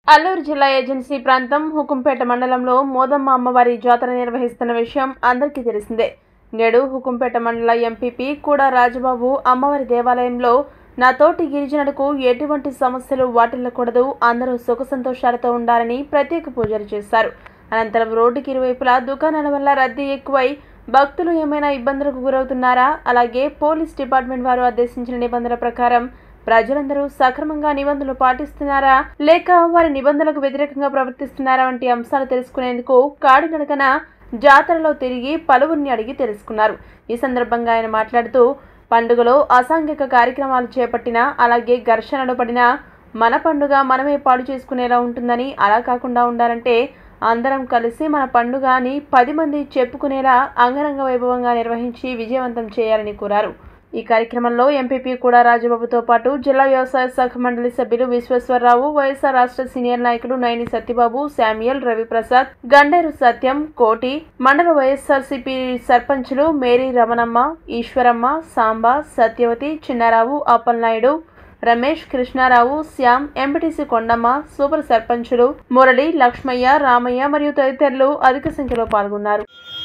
అల్లూరు జిల్లా ఏజెన్సీ ప్రాంతం హుకుంపేట మండలంలో మోదమ్మ అమ్మవారి జాతర నిర్వహిస్తున్న విషయం అందరికీ తెలిసిందే నేడు హుకుంపేట మండల ఎంపీపీ కూడా రాజబాబు అమ్మవారి దేవాలయంలో నా తోటి గిరిజనులకు ఎటువంటి సమస్యలు వాటిల్లకూడదు అందరూ సుఖ సంతోషాలతో ఉండాలని ప్రత్యేక పూజలు చేశారు అనంతరం రోడ్డుకి ఇరువైపులా దుకాణాల వల్ల రద్దీ ఎక్కువై భక్తులు ఏమైనా ఇబ్బందులకు గురవుతున్నారా అలాగే పోలీస్ డిపార్ట్మెంట్ వారు ఆదేశించిన నిబంధనల ప్రకారం ప్రజలందరూ సక్రమంగా నిబంధనలు పాటిస్తున్నారా లేక వారి నిబంధనలకు వ్యతిరేకంగా ప్రవర్తిస్తున్నారా వంటి అంశాలు తెలుసుకునేందుకు కాడినడకన జాతరలో తిరిగి పలువురిని అడిగి తెలుసుకున్నారు ఈ సందర్భంగా ఆయన మాట్లాడుతూ పండుగలో అసాంఘిక కార్యక్రమాలు చేపట్టినా అలాగే ఘర్షణలు పడినా మన పండుగ మనమే పాడు చేసుకునేలా ఉంటుందని అలా కాకుండా ఉండాలంటే అందరం కలిసి మన పండుగని పది మంది చెప్పుకునేలా అంగరంగ వైభవంగా నిర్వహించి విజయవంతం చేయాలని కోరారు ఈ కార్యక్రమంలో ఎంపీపీ కూడా రాజబాబుతో పాటు జిల్లా వ్యవసాయ శాఖ మండలి సభ్యులు విశ్వేశ్వరరావు వైఎస్ఆర్ రాష్ట్ర సీనియర్ నాయకులు నైని సత్యబాబు శామ్యుయల్ రవిప్రసాద్ గండేరు సత్యం కోటి మండల వైఎస్ఆర్సీపీ సర్పంచులు Mary Ramanamma Eswaramma Samba Satyavathi Chinnarao Appalanaidu Ramesh Krishnarao Shyam MPTC Kondamma super సర్పంచులు మురళి లక్ష్మయ్య రామయ్య మరియు తదితరులు అధిక సంఖ్యలో పాల్గొన్నారు